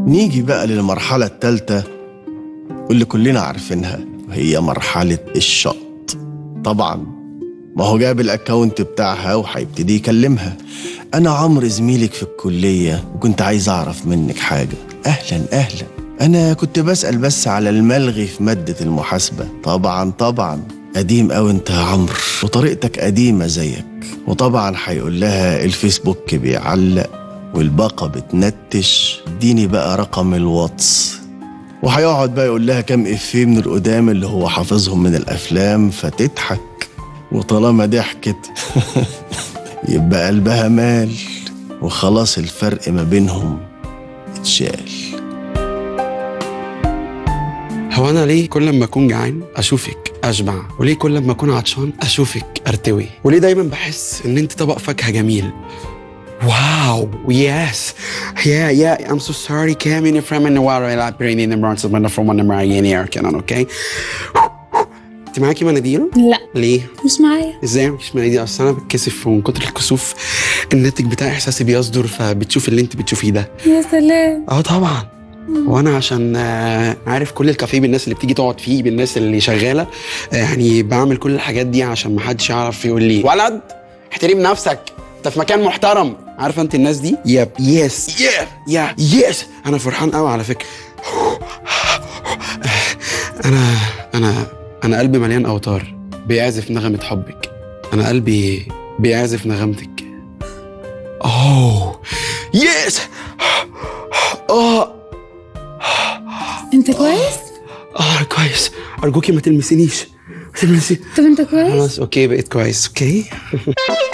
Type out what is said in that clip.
نيجي بقى للمرحلة التالتة واللي كلنا عارفينها وهي مرحلة الشط طبعا ما هو جاب الاكونت بتاعها وهيبتدي يكلمها انا عمرو زميلك في الكلية وكنت عايز اعرف منك حاجة اهلا اهلا انا كنت بسأل بس على الملغي في مادة المحاسبة طبعا طبعا قديم قوي انت يا عمرو وطريقتك قديمة زيك وطبعا هيقول لها الفيسبوك بيعلق والباقة بتنتش اديني بقى رقم الواتس وهيقعد بقى يقول لها كام افيه من القدام اللي هو حافظهم من الافلام فتضحك وطالما ضحكت يبقى قلبها مال وخلاص الفرق ما بينهم اتشال هو انا ليه كل ما اكون جعان اشوفك اشبع وليه كل ما اكون عطشان اشوفك ارتوي وليه دايما بحس ان انت طبق فاكهه جميل واو يس يا يا I'm so sorry came in from in the water and I bring in the months of from one Marianne كمان اوكي انت معاكي مناديل؟ لا ليه؟ مش معايا ازاي مش مناديل اصل انا بتكسف ومن كتر الكسوف الناتج بتاع احساسي بيصدر فبتشوف اللي انت بتشوفيه ده يا سلام اه طبعا وانا عشان آه، عارف كل الكافيه بالناس اللي بتيجي تقعد فيه بالناس اللي شغاله آه، يعني بعمل كل الحاجات دي عشان ما حدش يعرف يقول لي ولد احترم نفسك انت في مكان محترم عارفه انت الناس دي يب يس يا يا يس انا فرحان قوي على فكره انا انا انا قلبي مليان اوتار بيعزف نغمه حبك انا قلبي بيعزف نغمتك اوه يس اه انت كويس اه كويس ارجوكي ما تلمسينيش ما تلمسي طب انت كويس خلاص اوكي بقيت كويس اوكي